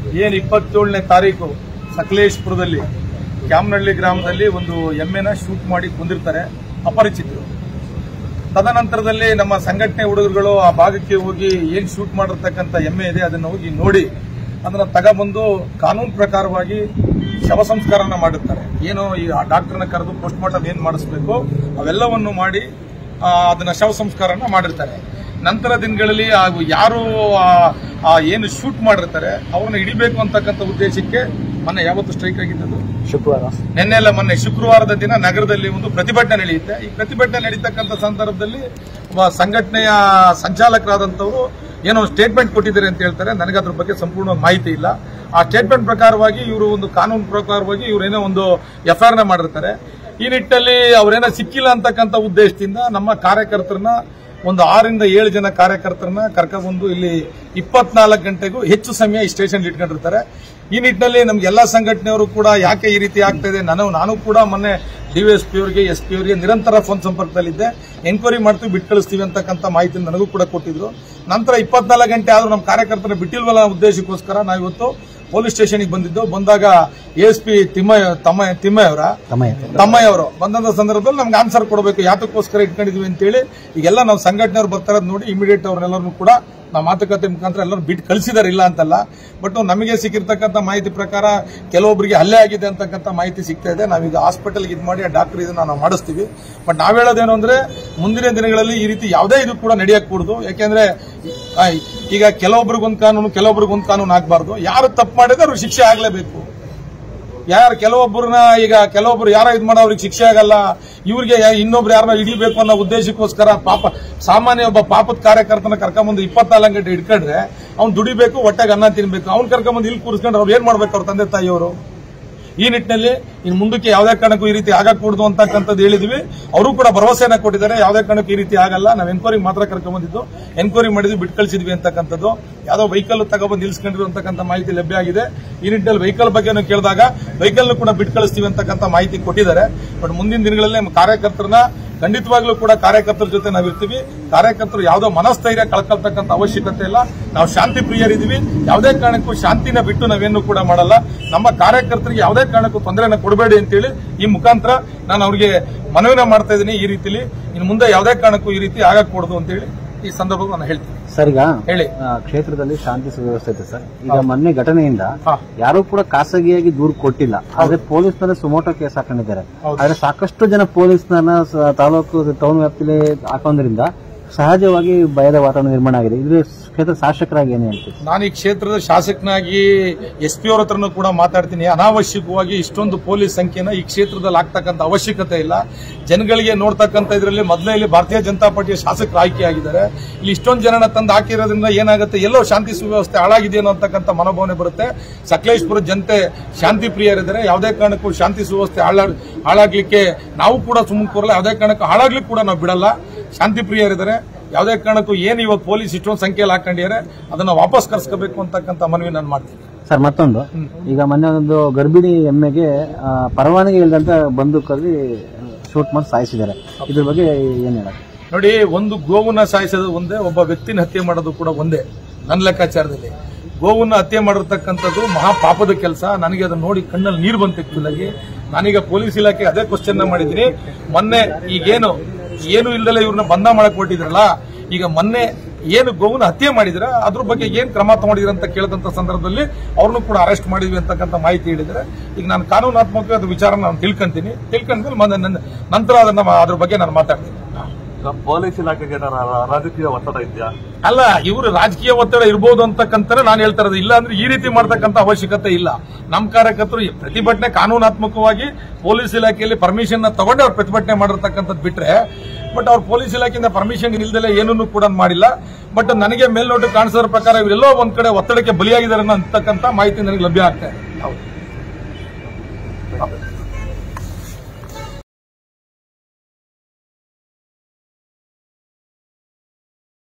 ಏನ್ ಇಪ್ಪತ್ತೇಳನೇ ತಾರೀಕು ಸಕಲೇಶ್ಪುರದಲ್ಲಿ ಕ್ಯಾಮನಹಳ್ಳಿ ಗ್ರಾಮದಲ್ಲಿ ಒಂದು ಎಮ್ಮೆನ ಶೂಟ್ ಮಾಡಿ ಕೊಂದಿರ್ತಾರೆ ಅಪರಿಚಿತರು ತದನಂತರದಲ್ಲಿ ನಮ್ಮ ಸಂಘಟನೆ ಹುಡುಗರುಗಳು ಆ ಭಾಗಕ್ಕೆ ಹೋಗಿ ಏನ್ ಶೂಟ್ ಮಾಡಿರ್ತಕ್ಕಂಥ ಎಮ್ಮೆ ಇದೆ ಅದನ್ನ ಹೋಗಿ ನೋಡಿ ಅದನ್ನ ತಗೊಬಂದು ಕಾನೂನು ಪ್ರಕಾರವಾಗಿ ಶವ ಸಂಸ್ಕಾರನ ಮಾಡಿರ್ತಾರೆ ಏನು ಈ ಆ ಡಾಕ್ಟರ್ನ ಕರೆದು ಪೋಸ್ಟ್ ಮಾರ್ಟಮ್ ಏನ್ ಮಾಡಿಸ್ಬೇಕು ಅವೆಲ್ಲವನ್ನು ಮಾಡಿ ಆ, ಅದನ್ನ ಶವ ಸಂಸ್ಕಾರನ ಮಾಡಿರ್ತಾರೆ ನಂತರ ದಿನಗಳಲ್ಲಿ ಆ ಯಾರು ಆ- ಆ ಏನು ಶೂಟ್ ಮಾಡಿರ್ತಾರೆ ಅವ್ರನ್ನ ಹಿಡಿಬೇಕು ಅಂತಕ್ಕಂಥ ಉದ್ದೇಶಕ್ಕೆ ಮೊನ್ನೆ ಯಾವತ್ತು ಸ್ಟ್ರೈಕ್ ಆಗಿದ್ದದು ಶುಕ್ರವಾರ ನಿನ್ನೆ ಎಲ್ಲ ಮೊನ್ನೆ ಶುಕ್ರವಾರದ ದಿನ ನಗರದಲ್ಲಿ ಒಂದು ಪ್ರತಿಭಟನೆ ನಡೆಯುತ್ತೆ ಈ ಪ್ರತಿಭಟನೆ ನಡೀತಕ್ಕಂಥ ಸಂದರ್ಭದಲ್ಲಿ ಒಬ್ಬ ಸಂಘಟನೆಯ ಸಂಚಾಲಕರಾದಂಥವರು ಏನೋ ಸ್ಟೇಟ್ಮೆಂಟ್ ಕೊಟ್ಟಿದ್ದಾರೆ ಅಂತ ಹೇಳ್ತಾರೆ ನನಗೆ ಅದ್ರ ಬಗ್ಗೆ ಸಂಪೂರ್ಣ ಮಾಹಿತಿ ಇಲ್ಲ ಆ ಸ್ಟೇಟ್ಮೆಂಟ್ ಪ್ರಕಾರವಾಗಿ ಇವರು ಒಂದು ಕಾನೂನು ಪ್ರಕಾರವಾಗಿ ಇವರೇನೋ ಒಂದು ಎಫ್ಐಆರ್ ನ ಮಾಡಿರ್ತಾರೆ ಈ ನಿಟ್ಟಿನಲ್ಲಿ ಅವರೇನೋ ಸಿಕ್ಕಿಲ್ಲ ಅಂತಕ್ಕಂಥ ಉದ್ದೇಶದಿಂದ ನಮ್ಮ ಕಾರ್ಯಕರ್ತರನ್ನ ಒಂದು ಆರಿಂದ ಏಳು ಜನ ಕಾರ್ಯಕರ್ತರನ್ನ ಕರ್ಕೊಂಡ್ಬಂದು ಇಲ್ಲಿ ಇಪ್ಪತ್ನಾಲ್ಕು ಗಂಟೆಗೂ ಹೆಚ್ಚು ಸಮಯ ಈ ಸ್ಟೇಷನ್ ಇಟ್ಕೊಂಡಿರ್ತಾರೆ ಈ ನಿಟ್ಟಿನಲ್ಲಿ ನಮ್ಗೆ ಎಲ್ಲಾ ಸಂಘಟನೆಯವರು ಕೂಡ ಯಾಕೆ ಈ ರೀತಿ ಆಗ್ತಾ ಇದೆ ನಾನು ನಾನು ಕೂಡ ಮೊನ್ನೆ ಡಿವೈಎಸ್ಪಿ ಅವರಿಗೆ ಎಸ್ ಪಿ ಅವರಿಗೆ ನಿರಂತರ ಫೋನ್ ಸಂಪರ್ಕದಲ್ಲಿದ್ದೆ ಎಂಕ್ವೈರಿ ಮಾಡ್ತೀವಿ ಬಿಟ್ಟು ಕಳಿಸ್ತೀವಿ ಅಂತಕ್ಕಂಥ ಮಾಹಿತಿ ನನಗೂ ಕೂಡ ಕೊಟ್ಟಿದ್ರು ನಂತರ ಇಪ್ಪತ್ನಾಲ್ಕು ಗಂಟೆ ಆದ್ರೂ ನಮ್ಮ ಕಾರ್ಯಕರ್ತರ ಬಿಟ್ಟಿಲ್ವಲ್ಲ ಉದ್ದೇಶಕ್ಕೋಸ್ಕರ ನಾವು ಇವತ್ತು ಪೊಲೀಸ್ ಸ್ಟೇಷನ್ಗೆ ಬಂದಿದ್ದು ಬಂದಾಗ ಎಸ್ ಪಿ ತಿಮ್ಮಯ್ಯ ತಮ್ಮ ತಿಮ್ಮಯ್ಯ ಅವರ ತಮ್ಮಯ್ಯ ತಮ್ಮಯ್ಯ ಅವರು ಬಂದಂತ ಸಂದರ್ಭದಲ್ಲಿ ನಮ್ಗೆ ಆನ್ಸರ್ ಕೊಡಬೇಕು ಯಾತಕ್ಕೋಸ್ಕರ ಇಟ್ಕೊಂಡಿದ್ವಿ ಅಂತೇಳಿ ಈಗೆಲ್ಲ ನಾವು ಸಂಘಟನೆಯವರು ಬರ್ತಾರದ್ ನೋಡಿ ಇಮಿಡಿಯೇಟ್ ಅವ್ರನ್ನೆಲ್ಲರೂ ಕೂಡ ನಾವು ಮಾತುಕತೆ ಮುಖಾಂತರ ಎಲ್ಲರೂ ಬಿಟ್ಟು ಕಳಿಸಿದಾರೆ ಇಲ್ಲ ಅಂತಲ್ಲ ಬಟ್ ನಮಗೆ ಸಿಕ್ಕಿರ್ತಕ್ಕಂಥ ಮಾಹಿತಿ ಪ್ರಕಾರ ಕೆಲವೊಬ್ಬರಿಗೆ ಹಲ್ಲೆ ಆಗಿದೆ ಅಂತಕ್ಕಂಥ ಮಾಹಿತಿ ಸಿಗ್ತಾ ಇದೆ ನಾವೀಗ ಹಾಸ್ಪಿಟಲ್ಗೆ ಇದು ಮಾಡಿ ಆ ಡಾಕ್ಟರ್ ಇದನ್ನ ನಾವು ಮಾಡಿಸ್ತೀವಿ ಬಟ್ ನಾವ್ ಹೇಳೋದೇನು ಅಂದ್ರೆ ಮುಂದಿನ ದಿನಗಳಲ್ಲಿ ಈ ರೀತಿ ಯಾವುದೇ ಇದು ಕೂಡ ನಡೆಯಕ್ ಕೂಡುದು ಯಾಕೆಂದ್ರೆ ಆ, ಈಗ ಕೆಲವೊಬ್ರಿಗೊಂದು ಕಾನೂನು ಕೆಲವೊಬ್ರಿಗೊಂದು ಕಾನೂನು ಆಗ್ಬಾರ್ದು ಯಾರು ತಪ್ಪು ಮಾಡಿದ್ರೆ ಅವ್ರಿಗೆ ಶಿಕ್ಷೆ ಆಗ್ಲೇಬೇಕು ಯಾರು ಕೆಲವೊಬ್ಬರನ್ನ ಈಗ ಕೆಲವೊಬ್ರು ಯಾರೋ ಇದು ಮಾಡೋ ಅವ್ರಿಗೆ ಶಿಕ್ಷೆ ಆಗಲ್ಲ ಇವ್ರಿಗೆ ಯಾ- ಇನ್ನೊಬ್ರು ಯಾರನ್ನ ಹಿಡಿಬೇಕು ಅನ್ನೋ ಉದ್ದೇಶಕ್ಕೋಸ್ಕರ ಪಾಪ ಸಾಮಾನ್ಯ ಒಬ್ಬ ಪಾಪದ ಕಾರ್ಯಕರ್ತನ ಕರ್ಕೊಂಬಂದು ಇಪ್ಪತ್ನಾಲ್ಕು ಗಂಟೆ ಇಟ್ಕೊಂಡ್ರೆ ಅವ್ನು ದುಡಿಬೇಕು ಹೊಟ್ಟೆಗೆ ಅನ್ನ ತಿನ್ಬೇಕು ಅವ್ನು ಕರ್ಕೊಂಬಂದು ಇಲ್ಲಿ ಕೂರಿಸ್ಕೊಂಡ್ರೆ ಅವ್ರು ಏನ್ ಮಾಡ್ಬೇಕು ಅವ್ರ ತಂದೆ ತಾಯಿಯವರು ಈ ನಿಟ್ಟಿನಲ್ಲಿ ಇನ್ನು ಮುಂದಕ್ಕೆ ಯಾವುದೇ ಕಾರಣಕ್ಕೂ ಈ ರೀತಿ ಆಗಕೂಡದು ಅಂತಕ್ಕಂಥದ್ದು ಹೇಳಿದ್ವಿ ಅವರು ಕೂಡ ಭರವಸೆಯನ್ನ ಕೊಟ್ಟಿದ್ದಾರೆ ಯಾವುದೇ ಕಾರಣಕ್ಕೂ ಈ ರೀತಿ ಆಗಲ್ಲ ನಾವು ಎನ್ಕ್ವೈರಿ ಮಾತ್ರ ಕರ್ಕೊಂಡ್ಬಂದಿದ್ದು ಎನ್ಕ್ವೈರಿ ಮಾಡಿದ್ವಿ ಬಿಟ್ಟು ಕಳಿಸಿದ್ವಿ ಅಂತಕ್ಕಂಥದ್ದು ಯಾವುದೋ ವೆಹಿಕಲ್ ತಗೊಬಂದು ನಿಲ್ಸ್ಕೊಂಡಿರೋ ಅಂತಕ್ಕಂಥ ಮಾಹಿತಿ ಲಭ್ಯ ಆಗಿದೆ ಈ ನಿಟ್ಟಿನಲ್ಲಿ ವೆಹಿಕಲ್ ಬಗ್ಗೆ ಕೇಳಿದಾಗ ವೆಹಿಕಲ್ ಕೂಡ ಬಿಟ್ಟು ಕಳಿಸ್ತೀವಿ ಅಂತಕ್ಕಂಥ ಮಾಹಿತಿ ಕೊಟ್ಟಿದ್ದಾರೆ ಬಟ್ ಮುಂದಿನ ದಿನಗಳಲ್ಲಿ ನಮ್ಮ ಕಾರ್ಯಕರ್ತರನ್ನ ಖಂಡಿತವಾಗ್ಲೂ ಕೂಡ ಕಾರ್ಯಕರ್ತರ ಜೊತೆ ನಾವಿರ್ತೀವಿ ಕಾರ್ಯಕರ್ತರು ಯಾವುದೋ ಮನಸ್ಥೈರ್ಯ ಕಳ್ಕೊಳ್ತಕ್ಕಂಥ ಅವಶ್ಯಕತೆ ಇಲ್ಲ ನಾವು ಶಾಂತಿ ಪ್ರಿಯರಿದ್ದೀವಿ ಯಾವುದೇ ಕಾರಣಕ್ಕೂ ಶಾಂತಿನ ಬಿಟ್ಟು ನಾವೇನು ಕೂಡ ಮಾಡಲ್ಲ ನಮ್ಮ ಕಾರ್ಯಕರ್ತರಿಗೆ ಯಾವುದೇ ಕಾರಣಕ್ಕೂ ತೊಂದರೆನ ಕೊಡಬೇಡಿ ಅಂತೇಳಿ ಈ ಮುಖಾಂತರ ನಾನು ಅವ್ರಿಗೆ ಮನವಿನ ಮಾಡ್ತಾ ಇದ್ದೀನಿ ಈ ರೀತಿಲಿ ಇನ್ನು ಮುಂದೆ ಯಾವುದೇ ಕಾರಣಕ್ಕೂ ಈ ರೀತಿ ಆಗக்கூಡದು ಅಂತೇಳಿ ಈ ಸಂದರ್ಭದಲ್ಲಿ ನಾನು ಹೇಳ್ತೀನಿ ಸರ್ ಈಗ ಹೇಳಿ ಆ, ಕ್ಷೇತ್ರದಲ್ಲಿ ಶಾಂತಿ ಸುವ್ಯವಸ್ಥೆ ಇದೆ ಸರ್ ಈಗ ಮೊನ್ನೆ ಘಟನೆಯಿಂದ ಹಾ. ಯಾರೂ ಕೂಡ ಖಾಸಗಿಯಾಗಿ ದೂರು ಕೊಟ್ಟಿಲ್ಲ ಆದ್ರೆ ಪೊಲೀಸ್ನಲ್ಲೇ ಸುಮೋಟೋ ಕೇಸ್ ಹಾಕೊಂಡಿದ್ದಾರೆ ಹೌದು. ಆದ್ರೆ ಸಾಕಷ್ಟು ಜನ ಪೊಲೀಸ್ನನ್ನ ಸ- ತಾಲೂಕು ಟೌನ್ ವ್ಯಾಪ್ತಿಲಿ ಹಾಕೋದ್ರಿಂದ ಸಹಜವಾಗಿ ಭಯದ ವಾತಾವರಣ ನಿರ್ಮಾಣ ಆಗಿದೆ ಇದು ಕ್ಷೇತ್ರ ಶಾಸಕರಾಗಿ ಏನ್ ಹೇಳ್ತೀವಿ ನಾನು ಈ ಕ್ಷೇತ್ರದ ಶಾಸಕನಾಗಿ ಎಸ್ ಪಿ ಅವ್ರ ಹತ್ರನೂ ಕೂಡ ಮಾತಾಡ್ತೀನಿ ಅನಾವಶ್ಯಕವಾಗಿ ಇಷ್ಟೊಂದು ಪೊಲೀಸ್ ಸಂಖ್ಯೆನ ಈ ಕ್ಷೇತ್ರದಲ್ಲಿ ಆಗ್ತಕ್ಕಂಥ ಅವಶ್ಯಕತೆ ಇಲ್ಲ ಜನಗಳಿಗೆ ನೋಡ್ತಕ್ಕಂಥ ಇದರಲ್ಲಿ ಮೊದಲೇ ಇಲ್ಲಿ ಭಾರತೀಯ ಜನತಾ ಪಾರ್ಟಿಯ ಶಾಸಕರು ಆಯ್ಕೆಯಾಗಿದ್ದಾರೆ ಇಲ್ಲಿ ಇಷ್ಟೊಂದು ಜನನ ತಂದು ಹಾಕಿರೋದ್ರಿಂದ ಏನಾಗುತ್ತೆ ಎಲ್ಲೋ ಶಾಂತಿ ಸುವ್ಯವಸ್ಥೆ ಹಾಳಾಗಿದೆಯೋ ಅಂತಕ್ಕಂಥ ಮನೋಭಾವನೆ ಬರುತ್ತೆ ಸಕಲೇಶ್ಪುರ ಜನತೆ ಶಾಂತಿ ಪ್ರಿಯರಿದ್ದಾರೆ ಯಾವುದೇ ಕಾರಣಕ್ಕೂ ಶಾಂತಿ ಸುವ್ಯವಸ್ಥೆ ಹಾಳಾಗ್ ಹಾಳಾಗ್ಲಿಕ್ಕೆ ನಾವು ಕೂಡ ಸುಮ್ಮನೆ ಕೂರಲ್ಲ ಯಾವುದೇ ಕಾರಣಕ್ಕೂ ಹಾಳಾಗ್ಲಿಕ್ಕೆ ಕೂಡ ನಾವು ಬಿಡಲ್ಲ ಶಾಂತಿ ಪ್ರಿಯರಿದ್ದಾರೆ ಯಾವುದೇ ಕಾರಣಕ್ಕೂ ಏನು ಇವತ್ತು ಪೊಲೀಸ್ ಇಷ್ಟೊಂದು ಸಂಖ್ಯೆಯಲ್ಲಿ ಹಾಕೊಂಡಿದ್ದಾರೆ ಅದನ್ನ ವಾಪಸ್ ಕರ್ಸ್ಕೋಬೇಕು ಅಂತಕ್ಕಂಥ ಮನವಿ ನಾನು ಮಾಡ್ತೀನಿ ಸರ್ ಮತ್ತೊಂದು ಈಗ ಮೊನ್ನೆ ಒಂದು ಗರ್ಭಿಣಿ ಎಮ್ಮೆಗೆ ಆ, ಪರವಾನಗಿ ಇಲ್ಲದಂತ ಬಂದೂಕಲ್ಲಿ ಶೂಟ್ ಮಾಡಿ ಸಾಯಿಸಿದ್ದಾರೆ ಇದ್ರ ಬಗ್ಗೆ ಏನ್ ಹೇಳಕ್ಕೆ ನೋಡಿ ಒಂದು ಗೋವನ್ನ ಸಾಯಿಸೋದು ಒಂದೇ ಒಬ್ಬ ವ್ಯಕ್ತಿನ ಹತ್ಯೆ ಮಾಡೋದು ಕೂಡ ಒಂದೇ ನನ್ನ ಲೆಕ್ಕಾಚಾರದಲ್ಲಿ ಗೋವನ್ನ ಹತ್ಯೆ ಮಾಡಿರ್ತಕ್ಕಂಥದ್ದು ಮಹಾ ಪಾಪದ ಕೆಲಸ ನನಗೆ ಅದನ್ನ ನೋಡಿ ಕಣ್ಣಲ್ಲಿ ನೀರು ಬಂತು ಆಕ್ಚುಲಾಗಿ ನಾನೀಗ ಪೊಲೀಸ್ ಇಲಾಖೆ ಅದೇ ಕ್ವಶನ್ ಮಾಡಿದ್ದೀನಿ ಮೊನ್ನೆ ಈಗೇನು ಏನು ಇಲ್ದಲೆ ಇವ್ರನ್ನ ಬಂಧ ಮಾಡಕ್ ಹೊರಟಿದ್ರಲ್ಲ ಈಗ ಮೊನ್ನೆ ಏನು ಗೋವನ್ನ ಹತ್ಯೆ ಮಾಡಿದ್ರ ಅದ್ರ ಬಗ್ಗೆ ಏನ್ ಕ್ರಮ ತಗೊಂಡಿದ್ರ ಅಂತ ಕೇಳಿದಂತ ಸಂದರ್ಭದಲ್ಲಿ ಅವ್ರನ್ನು ಕೂಡ ಅರೆಸ್ಟ್ ಮಾಡಿದ್ವಿ ಅಂತಕ್ಕಂಥ ಮಾಹಿತಿ ಹೇಳಿದ್ರೆ ಈಗ ನಾನು ಕಾನೂನಾತ್ಮಕ ಅದು ವಿಚಾರ ನಾನು ತಿಳ್ಕೊಂತೀನಿ ತಿಳ್ಕೊಂಡ್ಮೇಲೆ ಮೊನ್ನೆ ನನ್ನ- ನಂತರ ಅದನ್ನ ಅದ್ರ ಬಗ್ಗೆ ನಾನು ಮಾತಾಡ್ತೀನಿ ಈಗ ಪೊಲೀಸ್ ಇಲಾಖೆಗೆ ಏನಾರ ರಾಜಕೀಯ ಒತ್ತಡ ಇದೆಯಾ ಅಲ್ಲ ಇವರು ರಾಜಕೀಯ ಒತ್ತಡ ಇರ್ಬೋದು ಅಂತಕ್ಕಂತಾನೆ ನಾನು ಹೇಳ್ತಾ ಇರೋದು ಇಲ್ಲ ಅಂದ್ರೆ ಈ ರೀತಿ ಮಾಡ್ತಕ್ಕಂಥ ಅವಶ್ಯಕತೆ ಇಲ್ಲ ನಮ್ಮ ಕಾರ್ಯಕರ್ತರು ಈ ಪ್ರತಿಭಟನೆ ಕಾನೂನಾತ್ಮಕವಾಗಿ ಪೊಲೀಸ್ ಇಲಾಖೆಯಲ್ಲಿ ಪರ್ಮಿಷನ್ ತಗೊಂಡು ಅವ್ರು ಪ್ರತಿಭಟನೆ ಮಾಡಿರ್ತಕ್ಕಂಥದ್ದು ಬಿಟ್ರೆ ಬಟ್ ಅವ್ರು ಪೊಲೀಸ್ ಇಲಾಖೆಯಿಂದ ಪರ್ಮಿಷನ್ ಇಲ್ದಲೆ ಏನನ್ನು ಕೂಡ ಮಾಡಿಲ್ಲ ಬಟ್ ನನಗೆ ಮೇಲ್ನೋಟ ಕಾಣಿಸೋದ್ರ ಪ್ರಕಾರ ಇವರೆಲ್ಲೋ ಒಂದ್ ಕಡೆ ಒತ್ತಡಕ್ಕೆ ಬಲಿಯಾಗಿದ್ದಾರೆ ಅಂತಕ್ಕಂಥ ಮಾಹಿತಿ ನನಗೆ ಲಭ್ಯ ಆಗ್ತಾ ಇದೆ ಹೌದು